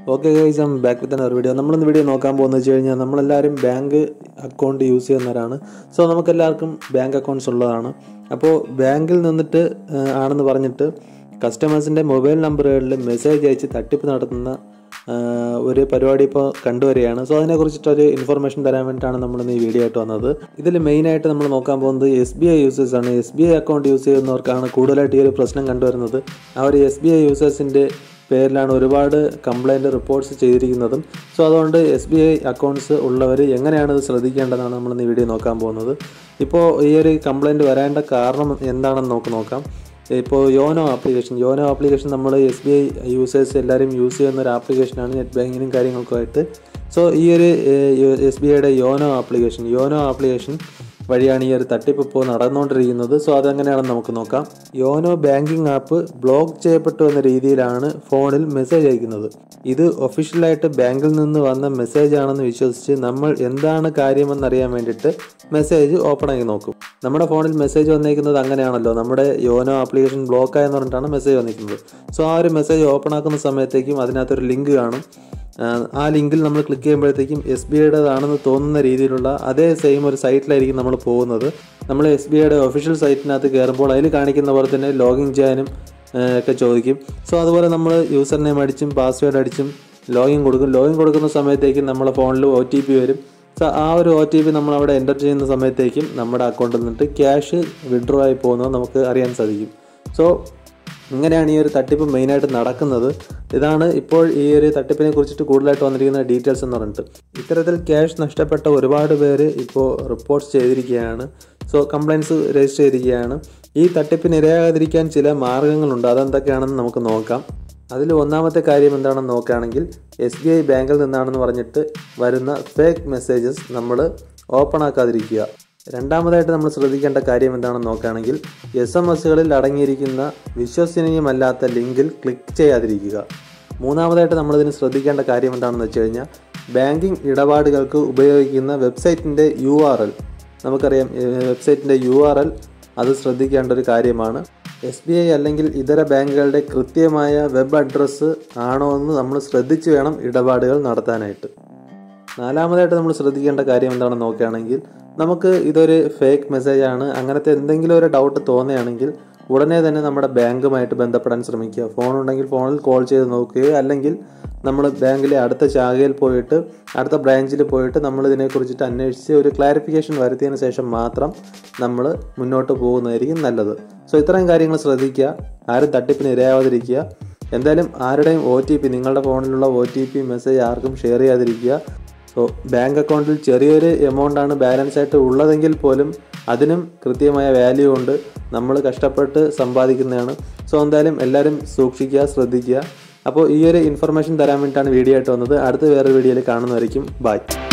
okay guys I'm back with ഒരു video നമ്മളിന്ന് video നോക്കാൻ പോകുന്നത് വെച്ച് കഴിഞ്ഞാൽ നമ്മളെല്ലാവരും ബാങ്ക് അക്കൗണ്ട് യൂസ് ചെയ്യുന്നവരാണ് സോ നമുക്കെല്ലാവർക്കും ബാങ്ക് അക്കൗണ്ട്സ് ഉള്ളതാണ് അപ്പോൾ ബാങ്കിൽ നിന്നിട്ട് ആ, ആണെന്ന് പറഞ്ഞിട്ട് കസ്റ്റമേഴ്സിൻ്റെ മൊബൈൽ നമ്പറുകളിൽ മെസ്സേജ് അയച്ച് തട്ടിപ്പ് നടത്തുന്ന ആ, ഒരു പരിപാടി ഇപ്പോൾ കണ്ടുവരികയാണ് സോ അതിനെക്കുറിച്ചിട്ടൊരു ഇൻഫർമേഷൻ തരാൻ വേണ്ടിയിട്ടാണ് നമ്മളിന്ന് ഈ വീഡിയോ ആയിട്ട് വന്നത് ഇതിൽ മെയിനായിട്ട് നമ്മൾ നോക്കാൻ പോകുന്നത് എസ് ബി ഐ യൂസേഴ്സാണ് S B I account use ചെയ്യുന്നവർക്കാണ് കൂടുതലായിട്ട് ഈ ഒരു പ്രശ്നം കണ്ടുവരുന്നത് ആ ഒരു എസ് ബി ഐ യൂസേഴ്സിൻ്റെ പേരിലാണ് ഒരുപാട് കംപ്ലൈൻറ്റ് റിപ്പോർട്ട്സ് ചെയ്തിരിക്കുന്നതും സോ അതുകൊണ്ട് എസ് ബി ഐ അക്കൗണ്ട്സ് ഉള്ളവർ എങ്ങനെയാണ് ഇത് ശ്രദ്ധിക്കേണ്ടതാണ് നമ്മൾ ഇന്ന് വീഡിയോ നോക്കാൻ പോകുന്നത് ഇപ്പോൾ ഈ ഒരു കംപ്ലൈൻറ്റ് വരേണ്ട കാരണം എന്താണെന്ന് നമുക്ക് നോക്കാം ഇപ്പോൾ യോനോ ആപ്ലിക്കേഷൻ യോനോ ആപ്ലിക്കേഷൻ നമ്മൾ എസ് ബി ഐ യൂസേഴ്സ് എല്ലാവരും യൂസ് ചെയ്യുന്ന ഒരു ആപ്ലിക്കേഷനാണ് നെറ്റ് ബാങ്കിങ്ങിനും കാര്യങ്ങൾക്കുമായിട്ട് സോ ഈ ഒരു എസ് ബി ഐയുടെ യോനോ ആപ്ലിക്കേഷൻ യോനോ ആപ്ലിക്കേഷൻ വഴിയാണ് ഈ ഒരു തട്ടിപ്പ് ഇപ്പോൾ നടന്നുകൊണ്ടിരിക്കുന്നത് സോ അതെങ്ങനെയാണെന്ന് നമുക്ക് നോക്കാം യോനോ ബാങ്കിങ് ആപ്പ് ബ്ലോക്ക് ചെയ്യപ്പെട്ടു എന്ന രീതിയിലാണ് ഫോണിൽ മെസ്സേജ് അയക്കുന്നത് ഇത് ഒഫീഷ്യലായിട്ട് ബാങ്കിൽ നിന്ന് വന്ന മെസ്സേജ് ആണെന്ന് വിശ്വസിച്ച് നമ്മൾ എന്താണ് കാര്യമെന്നറിയാൻ വേണ്ടിയിട്ട് മെസ്സേജ് ഓപ്പൺ ആക്കി നോക്കും നമ്മുടെ ഫോണിൽ മെസ്സേജ് വന്നിരിക്കുന്നത് അങ്ങനെയാണല്ലോ നമ്മുടെ യോനോ ആപ്ലിക്കേഷൻ ബ്ലോക്ക് ആയെന്ന് പറഞ്ഞിട്ടാണ് മെസ്സേജ് വന്നിരിക്കുന്നത് സോ ആ ഒരു മെസ്സേജ് ഓപ്പൺ ആക്കുന്ന സമയത്തേക്കും അതിനകത്തൊരു ലിങ്ക് കാണും ആഹ് ആ ലിങ്കിൽ നമ്മൾ ക്ലിക്ക് ചെയ്യുമ്പോഴത്തേക്കും എസ് ബി ഐയുടേതാണെന്ന് തോന്നുന്ന രീതിയിലുള്ള അതേ സെയിം ഒരു സൈറ്റിലായിരിക്കും നമ്മൾ പോകുന്നത് നമ്മൾ എസ് ബി ഐയുടെ ഒഫീഷ്യൽ സൈറ്റിനകത്ത് കയറുമ്പോൾ അതിൽ കാണിക്കുന്ന പോലെ തന്നെ ലോഗിൻ ചെയ്യാനും ആഹ് ഒക്കെ ചോദിക്കും സോ അതുപോലെ നമ്മൾ യൂസർ നെയിം അടിച്ചും പാസ്വേഡ് അടിച്ചും ലോഗിൻ കൊടുക്കും ലോഗിൻ കൊടുക്കുന്ന സമയത്തേക്കും നമ്മളെ ഫോണിൽ ഒ ടി പി വരും സോ ആ ഒരു ഒ ടി പി നമ്മൾ അവിടെ എൻ്റർ ചെയ്യുന്ന സമയത്തേക്കും നമ്മുടെ അക്കൗണ്ടിൽ നിന്നിട്ട് ക്യാഷ് വിഡ്രോ ആയി പോകുന്നത് നമുക്ക് അറിയാൻ സാധിക്കും സോ ഇങ്ങനെയാണ് ഈ ഒരു തട്ടിപ്പ് മെയിനായിട്ട് നടക്കുന്നത് ഇതാണ് ഇപ്പോൾ ഈ ഒരു തട്ടിപ്പിനെ കുറിച്ചിട്ട് കൂടുതലായിട്ട് വന്നിരിക്കുന്ന ഡീറ്റെയിൽസ് എന്ന് പറഞ്ഞിട്ട് ഇത്തരത്തിൽ ക്യാഷ് നഷ്ടപ്പെട്ട ഒരുപാട് പേര് ഇപ്പോൾ റിപ്പോർട്ട്സ് ചെയ്തിരിക്കുകയാണ് സോ കംപ്ലയിൻസ് രജിസ്റ്റർ ചെയ്തിരിക്കുകയാണ് ഈ തട്ടിപ്പിന് ഇരയാകാതിരിക്കാൻ ചില മാർഗ്ഗങ്ങളുണ്ട് അതെന്തൊക്കെയാണെന്ന് നമുക്ക് നോക്കാം അതിൽ ഒന്നാമത്തെ കാര്യം എന്താണെന്ന് നോക്കുകയാണെങ്കിൽ എസ് ബി ഐ ബാങ്കിൽ നിന്നാണെന്ന് പറഞ്ഞിട്ട് വരുന്ന ഫേക്ക് മെസ്സേജസ് നമ്മൾ ഓപ്പൺ ആക്കാതിരിക്കുക രണ്ടാമതായിട്ട് നമ്മൾ ശ്രദ്ധിക്കേണ്ട കാര്യം എന്താണെന്ന് നോക്കുകയാണെങ്കിൽ എസ് എം എസുകളിൽ അടങ്ങിയിരിക്കുന്ന വിശ്വസനീയമല്ലാത്ത ലിങ്കിൽ ക്ലിക്ക് ചെയ്യാതിരിക്കുക മൂന്നാമതായിട്ട് നമ്മളിതിന് ശ്രദ്ധിക്കേണ്ട കാര്യം എന്താണെന്ന് വെച്ച് കഴിഞ്ഞാൽ ബാങ്കിങ് ഇടപാടുകൾക്ക് ഉപയോഗിക്കുന്ന വെബ്സൈറ്റിൻ്റെ യു ആർ എൽ നമുക്കറിയാം വെബ്സൈറ്റിൻ്റെ യു ആർ എൽ അത് ശ്രദ്ധിക്കേണ്ട ഒരു കാര്യമാണ് എസ് ബി ഐ അല്ലെങ്കിൽ ഇതര ബാങ്കുകളുടെ കൃത്യമായ വെബ് അഡ്രസ്സ് ആണോ എന്ന് നമ്മൾ ശ്രദ്ധിച്ച് വേണം ഇടപാടുകൾ നടത്താനായിട്ട് നാലാമതായിട്ട് നമ്മൾ ശ്രദ്ധിക്കേണ്ട കാര്യം എന്താണെന്ന് നോക്കുകയാണെങ്കിൽ നമുക്ക് ഇതൊരു ഫേക്ക് മെസ്സേജ് ആണ് അങ്ങനത്തെ എന്തെങ്കിലും ഒരു ഡൗട്ട് തോന്നുകയാണെങ്കിൽ ഉടനെ തന്നെ നമ്മുടെ ബാങ്കുമായിട്ട് ബന്ധപ്പെടാൻ ശ്രമിക്കുക ഫോൺ ഉണ്ടെങ്കിൽ ഫോണിൽ കോൾ ചെയ്ത് നോക്കുകയോ അല്ലെങ്കിൽ നമ്മൾ ബാങ്കിലെ അടുത്ത ശാഖയിൽ പോയിട്ട് അടുത്ത ബ്രാഞ്ചിൽ പോയിട്ട് നമ്മൾ ഇതിനെക്കുറിച്ചിട്ട് അന്വേഷിച്ച് ഒരു ക്ലാരിഫിക്കേഷൻ വരുത്തിയതിന് ശേഷം മാത്രം നമ്മൾ മുന്നോട്ട് പോകുന്നതായിരിക്കും നല്ലത് സോ ഇത്രയും കാര്യങ്ങൾ ശ്രദ്ധിക്കുക ആരും തട്ടിപ്പിന് ഇരയാവാതിരിക്കുക എന്തായാലും ആരുടെയും ഒ ടി പി നിങ്ങളുടെ ഫോണിലുള്ള ഒ ടി പി മെസ്സേജ് ആർക്കും ഷെയർ ചെയ്യാതിരിക്കുക സോ ബാങ്ക് അക്കൗണ്ടിൽ ചെറിയൊരു എമൗണ്ട് ആണ് ബാലൻസ് ആയിട്ട് ഉള്ളതെങ്കിൽ പോലും അതിനും കൃത്യമായ വാല്യൂ ഉണ്ട് നമ്മൾ കഷ്ടപ്പെട്ട് സമ്പാദിക്കുന്നതാണ് സോ എന്തായാലും എല്ലാവരും സൂക്ഷിക്കുക ശ്രദ്ധിക്കുക അപ്പോൾ ഈ ഒരു ഇൻഫർമേഷൻ തരാൻ വേണ്ടിയിട്ടാണ് വീഡിയോ ആയിട്ട് വന്നത് അടുത്ത വേറൊരു വീഡിയോയിൽ കാണുന്നതായിരിക്കും ബൈ